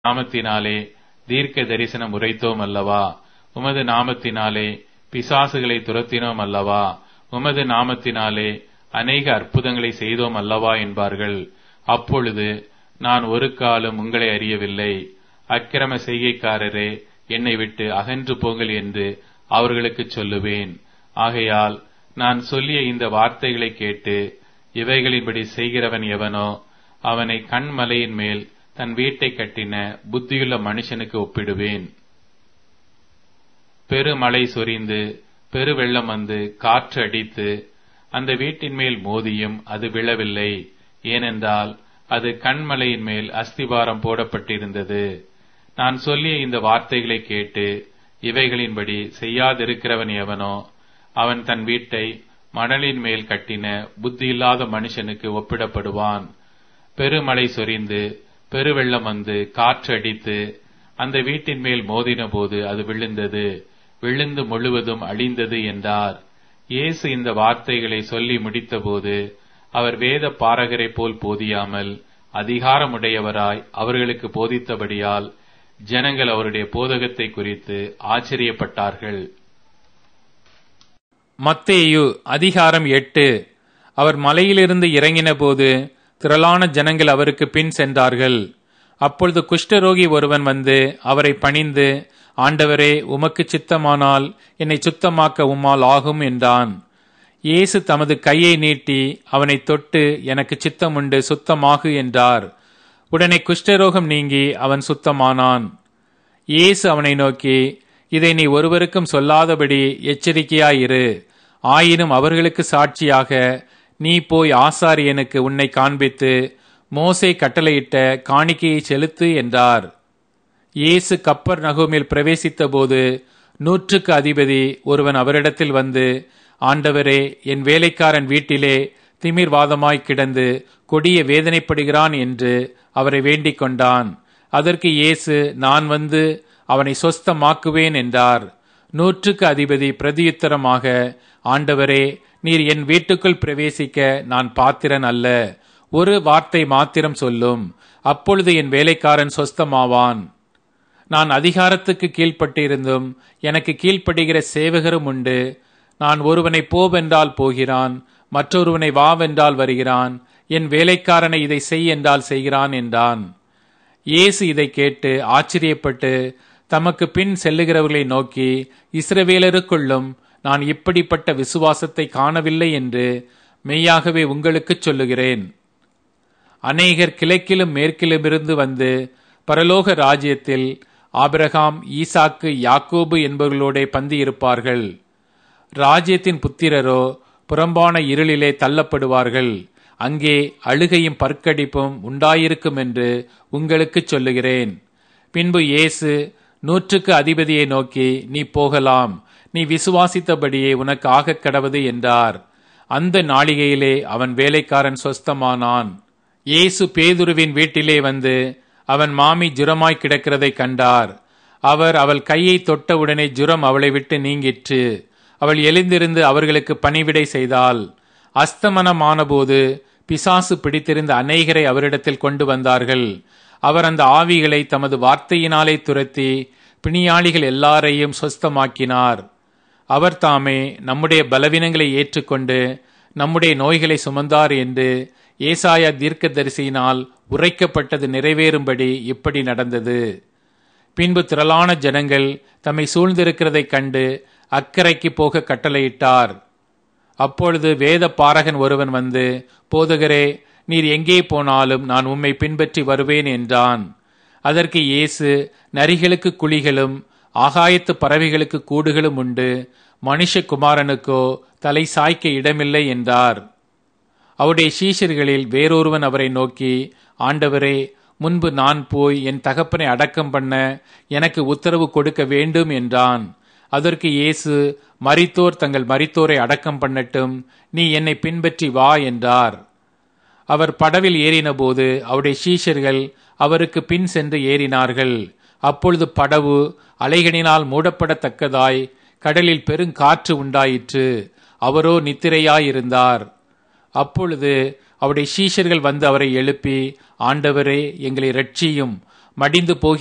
நாமத்தினாலே தீர்க்க தரிசனம் உரைத்தோம் அல்லவா உமது நாமத்தினாலே பிசாசுகளை துரத்தினோம் அல்லவா உமது நாமத்தினாலே அநேக அற்புதங்களை செய்தோம் அல்லவா என்பார்கள் அப்பொழுது நான் ஒரு காலம் உங்களை அறியவில்லை அக்கிரம செய்கைக்காரரே என்னை விட்டு அகன்று போங்கள் என்று அவர்களுக்கு சொல்லுவேன் ஆகையால் நான் சொல்லிய இந்த வார்த்தைகளை கேட்டு இவைகளின்படி செய்கிறவன் எவனோ அவனை கண்மலையின் மேல் தன் வீட்டை கட்டின புத்தியுள்ள மனுஷனுக்கு ஒப்பிடுவேன் பெருமழை சொரிந்து பெருவெள்ளம் வந்து காற்று அடித்து அந்த வீட்டின் மேல் மோதியும் அது விழவில்லை ஏனென்றால் அது கண்மலையின் மேல் அஸ்திபாரம் போடப்பட்டிருந்தது நான் சொல்லிய இந்த வார்த்தைகளை கேட்டு இவைகளின்படி செய்யாதிருக்கிறவன் எவனோ அவன் தன் வீட்டை மணலின் மேல் கட்டின புத்தியில்லாத மனுஷனுக்கு ஒப்பிடப்படுவான் பெருமழை சொரிந்து பெருவெள்ளம் வந்து காற்று அடித்து அந்த வீட்டின் மேல் மோதின போது அது விழுந்தது விழுந்து முழுவதும் அழிந்தது என்றார் இயேசு இந்த வார்த்தைகளை சொல்லி முடித்தபோது அவர் வேத பாரகரை போல் போதியாமல் அதிகாரமுடையவராய் அவர்களுக்கு போதித்தபடியால் ஜனங்கள் அவருடைய போதகத்தை குறித்து ஆச்சரியப்பட்டார்கள் மத்தேயு அதிகாரம் எட்டு அவர் மலையிலிருந்து இறங்கினபோது திரளான ஜனங்கள் அவருக்கு பின் சென்றார்கள் அப்பொழுது குஷ்டரோகி ஒருவன் வந்து அவரை பணிந்து ஆண்டவரே உமக்கு சித்தமானால் என்னை சுத்தமாக்க உம்மால் ஆகும் என்றான் இயேசு தமது கையை நீட்டி அவனை தொட்டு எனக்கு சித்தமுண்டு சுத்தமாகு என்றார் உடனே குஷ்டரோகம் நீங்கி அவன் சுத்தமானான் இயேசு அவனை நோக்கி இதை நீ ஒருவருக்கும் சொல்லாதபடி எச்சரிக்கையாயிரு ஆயினும் அவர்களுக்கு சாட்சியாக நீ போய் ஆசாரியனுக்கு உன்னை காண்பித்து மோசே கட்டளையிட்ட காணிக்கையை செலுத்து என்றார் இயேசு கப்பர் நகோமில் பிரவேசித்த போது நூற்றுக்கு அதிபதி ஒருவன் அவரிடத்தில் வந்து ஆண்டவரே என் வேலைக்காரன் வீட்டிலே திமிர்வாதமாய் கிடந்து கொடிய வேதனைப்படுகிறான் என்று அவரை வேண்டிக் கொண்டான் அதற்கு இயேசு நான் வந்து அவனை சொஸ்தமாக்குவேன் என்றார் நூற்றுக்கு அதிபதி பிரதியுத்தரமாக ஆண்டவரே நீர் என் வீட்டுக்குள் பிரவேசிக்க நான் பாத்திரன் அல்ல ஒரு வார்த்தை மாத்திரம் சொல்லும் அப்பொழுது என் வேலைக்காரன் சொஸ்தமாவான் நான் அதிகாரத்துக்கு கீழ்ப்பட்டிருந்தும் எனக்கு கீழ்ப்படுகிற சேவகரும் உண்டு நான் ஒருவனை போவென்றால் போகிறான் மற்றொருவனை வாவென்றால் வருகிறான் என் வேலைக்காரனை இதை செய் என்றால் செய்கிறான் என்றான் இயேசு இதை கேட்டு ஆச்சரியப்பட்டு தமக்கு பின் செல்லுகிறவர்களை நோக்கி இஸ்ரவேலருக்குள்ளும் நான் இப்படிப்பட்ட விசுவாசத்தை காணவில்லை என்று மெய்யாகவே உங்களுக்குச் சொல்லுகிறேன் அநேகர் கிழக்கிலும் மேற்கிலுமிருந்து வந்து பரலோக ராஜ்யத்தில் ஆபிரகாம் ஈசாக்கு யாக்கோபு என்பவர்களோட பந்தி இருப்பார்கள் ராஜ்யத்தின் புத்திரரோ புறம்பான இருளிலே தள்ளப்படுவார்கள் அங்கே அழுகையும் பற்கடிப்பும் உண்டாயிருக்கும் என்று உங்களுக்குச் சொல்லுகிறேன் பின்பு இயேசு நூற்றுக்கு அதிபதியை நோக்கி நீ போகலாம் நீ விசுவாசித்தபடியே உனக்கு ஆகக் கடவது என்றார் அந்த நாளிகையிலே அவன் வேலைக்காரன் சொஸ்தமானான் இயேசு பேதுருவின் வீட்டிலே வந்து அவன் மாமி ஜுரமாய் கிடக்கிறதை கண்டார் அவர் அவள் கையை தொட்டவுடனே ஜுரம் அவளை விட்டு நீங்கிற்று அவள் எழுந்திருந்து அவர்களுக்கு பணிவிடை செய்தாள் அஸ்தமனமானபோது பிசாசு பிடித்திருந்த அநேகரை அவரிடத்தில் கொண்டு வந்தார்கள் அவர் அந்த ஆவிகளை தமது வார்த்தையினாலே துரத்தி பிணியாளிகள் எல்லாரையும் சொஸ்தமாக்கினார் அவர் தாமே நம்முடைய பலவீனங்களை ஏற்றுக்கொண்டு நம்முடைய நோய்களை சுமந்தார் என்று ஏசாயா தீர்க்கதரிசியினால் உரைக்கப்பட்டது நிறைவேறும்படி இப்படி நடந்தது பின்பு திரளான ஜனங்கள் தம்மை சூழ்ந்திருக்கிறதைக் கண்டு அக்கறைக்கு போக கட்டளையிட்டார் அப்பொழுது வேத பாரகன் ஒருவன் வந்து போதகரே நீர் எங்கே போனாலும் நான் உம்மை பின்பற்றி வருவேன் என்றான் அதற்கு இயேசு நரிகளுக்கு குழிகளும் ஆகாயத்து பறவைகளுக்கு கூடுகளும் உண்டு மனுஷகுமாரனுக்கோ தலை சாய்க்க இடமில்லை என்றார் அவருடைய சீஷர்களில் வேறொருவன் அவரை நோக்கி ஆண்டவரே முன்பு நான் போய் என் தகப்பனை அடக்கம் பண்ண எனக்கு உத்தரவு கொடுக்க வேண்டும் என்றான் அதற்கு இயேசு மரித்தோர் தங்கள் மரித்தோரை அடக்கம் பண்ணட்டும் நீ என்னை பின்பற்றி வா என்றார் அவர் படவில் ஏறினபோது அவருடைய சீஷர்கள் அவருக்கு பின் சென்று ஏறினார்கள் அப்பொழுது படவு அலைகளினால் மூடப்படத்தக்கதாய் கடலில் பெருங்காற்று உண்டாயிற்று அவரோ நித்திரையாயிருந்தார் அப்பொழுது அவருடைய சீஷர்கள் வந்து அவரை எழுப்பி ஆண்டவரே எங்களை ரட்சியும் மடிந்து போகிறது